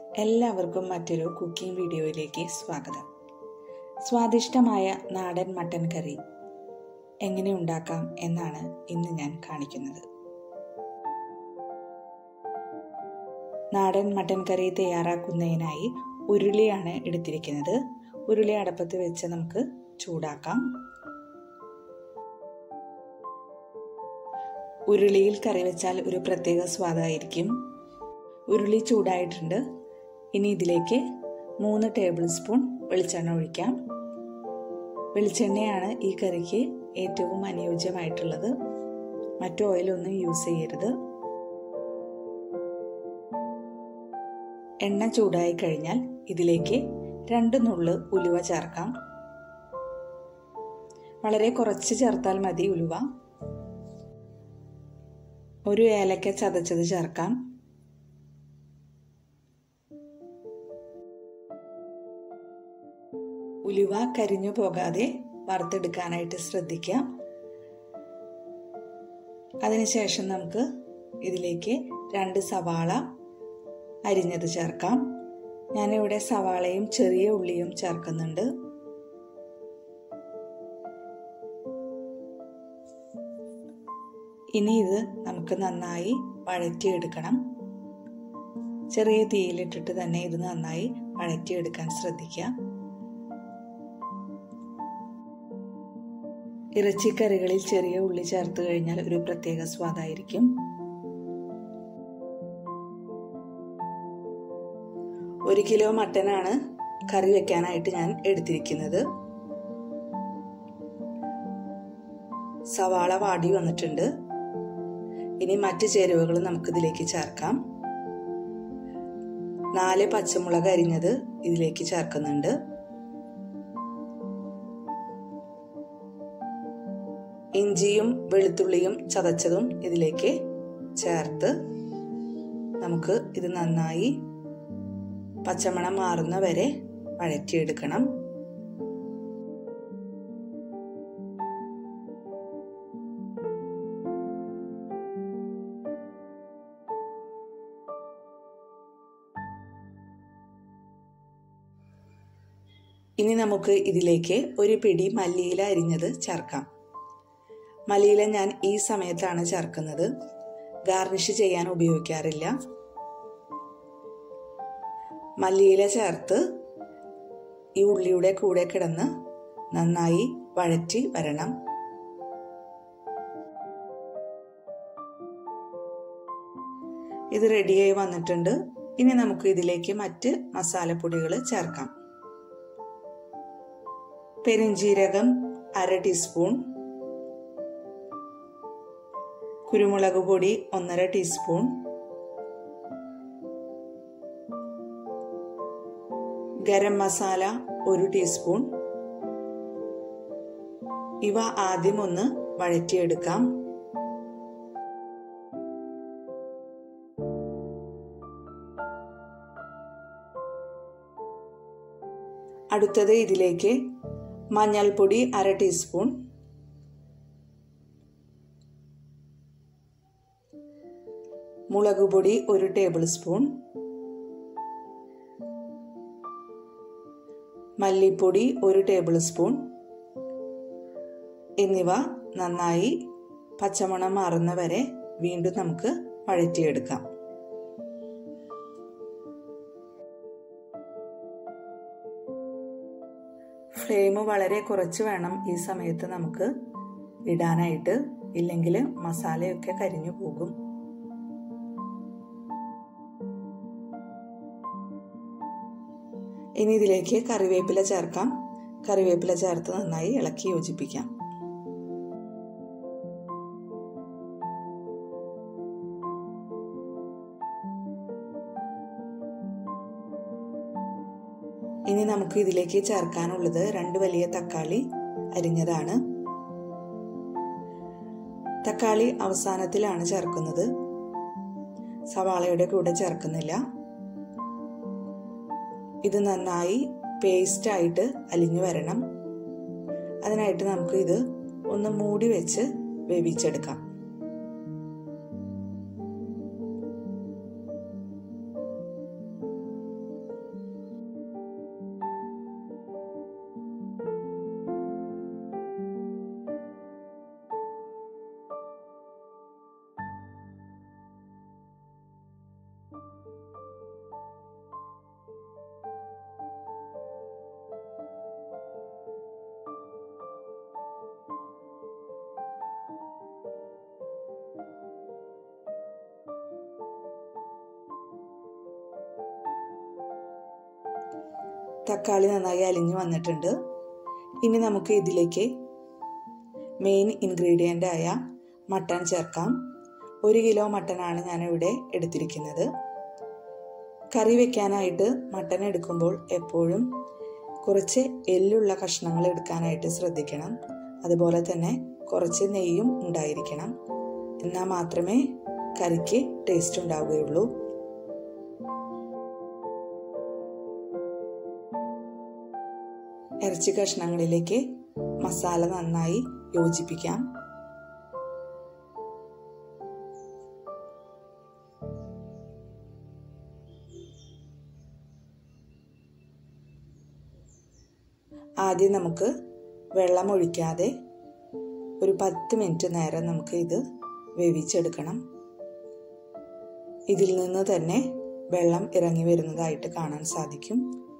എല്ലാവർക്കും മറ്റൊരു കുക്കിംഗ് വീഡിയോയിലേക്ക് സ്വാഗതം സ്വാദിഷ്ടമായ നാടൻ മട്ടൻ കറി എങ്ങനെ ഉണ്ടാക്കാം എന്നാണ് ഇന്ന് ഞാൻ കാണിക്കുന്നത് നാടൻ മട്ടൻ കറി തയ്യാറാക്കുന്നതിനായി ഉരുളിയാണ് എടുത്തിരിക്കുന്നത് ഉരുളി അടപ്പത്ത് വെച്ച് നമുക്ക് ചൂടാക്കാം ഉരുളിയിൽ കറി വെച്ചാൽ ഒരു പ്രത്യേക സ്വാദായിരിക്കും ഉരുളി ചൂടായിട്ടുണ്ട് ഇനി ഇതിലേക്ക് മൂന്ന് ടേബിൾ സ്പൂൺ വെളിച്ചെണ്ണ ഒഴിക്കാം വെളിച്ചെണ്ണയാണ് ഈ കറിക്ക് ഏറ്റവും അനുയോജ്യമായിട്ടുള്ളത് മറ്റു ഓയിലൊന്നും യൂസ് ചെയ്യരുത് എണ്ണ ചൂടായി കഴിഞ്ഞാൽ ഇതിലേക്ക് രണ്ട് നുള്ള് ഉലുവ ചേർക്കാം വളരെ കുറച്ച് ചേർത്താൽ മതി ഉലുവ ഒരു ഏലക്ക ചതച്ചത് ചേർക്കാം ഉലുവ കരിഞ്ഞു പോകാതെ വറുത്തെടുക്കാനായിട്ട് ശ്രദ്ധിക്കാം അതിനുശേഷം നമുക്ക് ഇതിലേക്ക് രണ്ട് സവാള അരിഞ്ഞത് ചേർക്കാം ഞാനിവിടെ സവാളയും ചെറിയ ഉള്ളിയും ചേർക്കുന്നുണ്ട് ഇനി ഇത് നമുക്ക് നന്നായി വഴറ്റിയെടുക്കണം ചെറിയ തീയിലിട്ടിട്ട് തന്നെ ഇത് നന്നായി വഴറ്റിയെടുക്കാൻ ശ്രദ്ധിക്കുക ഇറച്ചിക്കറികളിൽ ചെറിയ ഉള്ളി ചേർത്ത് കഴിഞ്ഞാൽ ഒരു പ്രത്യേക സ്വാദായിരിക്കും ഒരു കിലോ മട്ടനാണ് കറി വെക്കാനായിട്ട് ഞാൻ എടുത്തിരിക്കുന്നത് സവാള വാടി വന്നിട്ടുണ്ട് ഇനി മറ്റ് ചേരുവകൾ നമുക്കിതിലേക്ക് ചേർക്കാം നാല് പച്ചമുളക് അരിഞ്ഞത് ഇതിലേക്ക് ചേർക്കുന്നുണ്ട് ഇഞ്ചിയും വെളുത്തുള്ളിയും ചതച്ചതും ഇതിലേക്ക് ചേർത്ത് നമുക്ക് ഇത് നന്നായി പച്ചമണം മാറുന്ന വരെ വഴറ്റിയെടുക്കണം ഇനി നമുക്ക് ഇതിലേക്ക് ഒരു പിടി മല്ലിയില അരിഞ്ഞത് ചേർക്കാം മല്ലിയില ഞാൻ ഈ സമയത്താണ് ചേർക്കുന്നത് ഗാർണിഷ് ചെയ്യാൻ ഉപയോഗിക്കാറില്ല മല്ലിയില ചേർത്ത് ഈ ഉള്ളിയുടെ കൂടെ കിടന്ന് നന്നായി വഴറ്റി വരണം ഇത് റെഡിയായി വന്നിട്ടുണ്ട് ഇനി നമുക്ക് ഇതിലേക്ക് മറ്റ് മസാലപ്പൊടികൾ ചേർക്കാം പെരിഞ്ജീരകം അര ടീസ്പൂൺ കുരുമുളക് പൊടി ഒന്നര ടീസ്പൂൺ ഗരം മസാല ഒരു ടീസ്പൂൺ ഇവ ആദ്യം ഒന്ന് വഴറ്റിയെടുക്കാം അടുത്തത് ഇതിലേക്ക് മഞ്ഞൾപ്പൊടി അര ടീസ്പൂൺ മുളക് പൊടി ഒരു ടേബിൾ സ്പൂൺ മല്ലിപ്പൊടി ഒരു ടേബിൾ സ്പൂൺ എന്നിവ നന്നായി പച്ചമണം മാറുന്ന വരെ വീണ്ടും നമുക്ക് വഴറ്റിയെടുക്കാം ഫ്ലെയിം വളരെ കുറച്ച് വേണം ഈ സമയത്ത് നമുക്ക് ഇടാനായിട്ട് ഇല്ലെങ്കിൽ മസാലയൊക്കെ കരിഞ്ഞു പോകും ഇനി ഇതിലേക്ക് കറിവേപ്പില ചേർക്കാം കറിവേപ്പില ചേർത്ത് നന്നായി ഇളക്കി യോജിപ്പിക്കാം ഇനി നമുക്ക് ഇതിലേക്ക് ചേർക്കാനുള്ളത് രണ്ട് വലിയ തക്കാളി അരിഞ്ഞതാണ് തക്കാളി അവസാനത്തിലാണ് ചേർക്കുന്നത് സവാളയുടെ കൂടെ ചേർക്കുന്നില്ല ഇത് നന്നായി പേസ്റ്റ് ആയിട്ട് അലിഞ്ഞു വരണം അതിനായിട്ട് നമുക്ക് ഇത് ഒന്ന് മൂടി വെച്ച് വേവിച്ചെടുക്കാം തക്കാളി നന്നായി അലിഞ്ഞു വന്നിട്ടുണ്ട് ഇനി നമുക്ക് ഇതിലേക്ക് മെയിൻ ഇൻഗ്രീഡിയൻ്റ് ആയ മട്ടൺ ചേർക്കാം ഒരു കിലോ മട്ടനാണ് ഞാനിവിടെ എടുത്തിരിക്കുന്നത് കറി വെക്കാനായിട്ട് മട്ടൻ എടുക്കുമ്പോൾ എപ്പോഴും കുറച്ച് എല്ലുള്ള കഷ്ണങ്ങൾ എടുക്കാനായിട്ട് ശ്രദ്ധിക്കണം അതുപോലെ തന്നെ കുറച്ച് നെയ്യും ഉണ്ടായിരിക്കണം എന്നാൽ മാത്രമേ കറിക്ക് ടേസ്റ്റ് ഉണ്ടാവുകയുള്ളൂ ഇറച്ചി കഷ്ണങ്ങളിലേക്ക് മസാല നന്നായി യോജിപ്പിക്കാം ആദ്യം നമുക്ക് വെള്ളം ഒഴിക്കാതെ ഒരു പത്ത് മിനിറ്റ് നേരം നമുക്ക് ഇത് വേവിച്ചെടുക്കണം ഇതിൽ നിന്ന് തന്നെ വെള്ളം ഇറങ്ങി വരുന്നതായിട്ട് കാണാൻ സാധിക്കും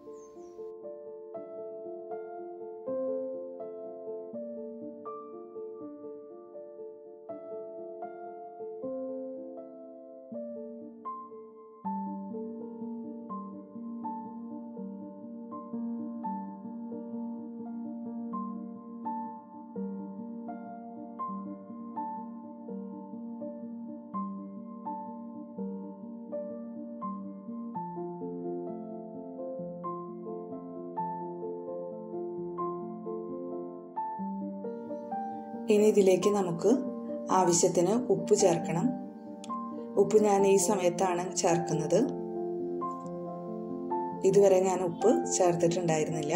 ഇനി ഇതിലേക്ക് നമുക്ക് ആവശ്യത്തിന് ഉപ്പ് ചേർക്കണം ഉപ്പ് ഞാൻ ഈ സമയത്താണ് ചേർക്കുന്നത് ഇതുവരെ ഞാൻ ഉപ്പ് ചേർത്തിട്ടുണ്ടായിരുന്നില്ല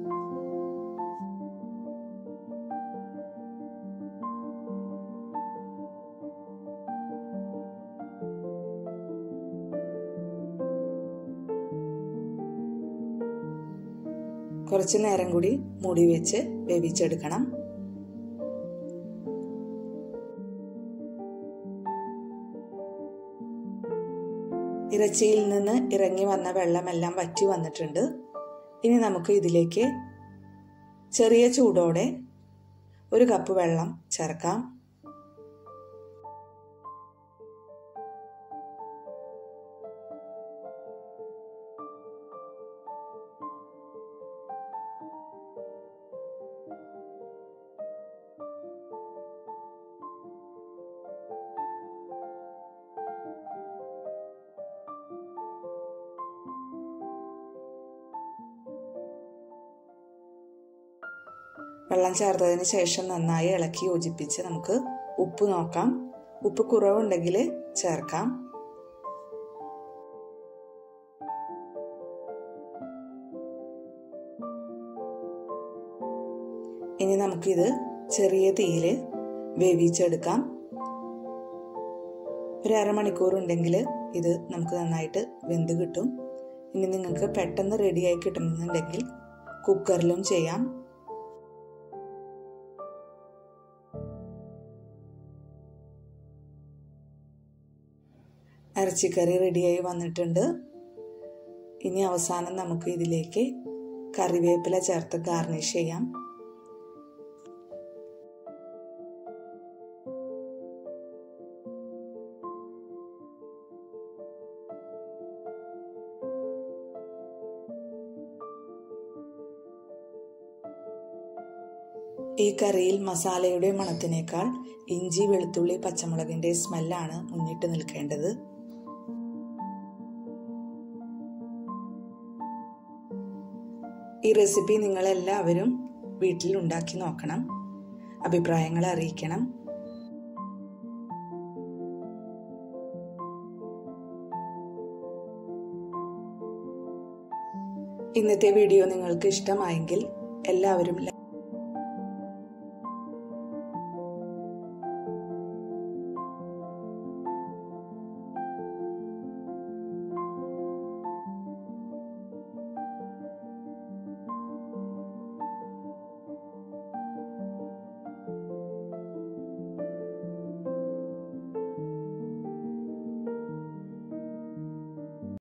കുറച്ചു നേരം കൂടി മൂടി വെച്ച് വേവിച്ചെടുക്കണം ഇറച്ചിയിൽ നിന്ന് ഇറങ്ങി വന്ന വെള്ളമെല്ലാം വറ്റി വന്നിട്ടുണ്ട് ഇനി നമുക്ക് ഇതിലേക്ക് ചെറിയ ചൂടോടെ ഒരു കപ്പ് വെള്ളം ചേർക്കാം വെള്ളം ചേർത്തതിന് ശേഷം നന്നായി ഇളക്കി യോജിപ്പിച്ച് നമുക്ക് ഉപ്പ് നോക്കാം ഉപ്പ് കുറവുണ്ടെങ്കിൽ ചേർക്കാം ഇനി നമുക്കിത് ചെറിയ തീയിൽ വേവിച്ചെടുക്കാം ഒരു അരമണിക്കൂർ ഉണ്ടെങ്കിൽ ഇത് നമുക്ക് നന്നായിട്ട് വെന്ത് കിട്ടും ഇനി നിങ്ങൾക്ക് പെട്ടെന്ന് റെഡിയായി കിട്ടണമെന്നുണ്ടെങ്കിൽ കുക്കറിലും ചെയ്യാം ഇറച്ചിക്കറി റെഡിയായി വന്നിട്ടുണ്ട് ഇനി അവസാനം നമുക്ക് ഇതിലേക്ക് കറിവേപ്പില ചേർത്ത് ഗാർണിഷ് ചെയ്യാം ഈ കറിയിൽ മസാലയുടെ മണത്തിനേക്കാൾ ഇഞ്ചി വെളുത്തുള്ളി പച്ചമുളകിന്റെ സ്മെല്ലാണ് മുന്നിട്ട് നിൽക്കേണ്ടത് ഈ റെസിപ്പി നിങ്ങളെല്ലാവരും വീട്ടിൽ ഉണ്ടാക്കി നോക്കണം അഭിപ്രായങ്ങൾ അറിയിക്കണം ഇന്നത്തെ വീഡിയോ നിങ്ങൾക്ക് ഇഷ്ടമായെങ്കിൽ എല്ലാവരും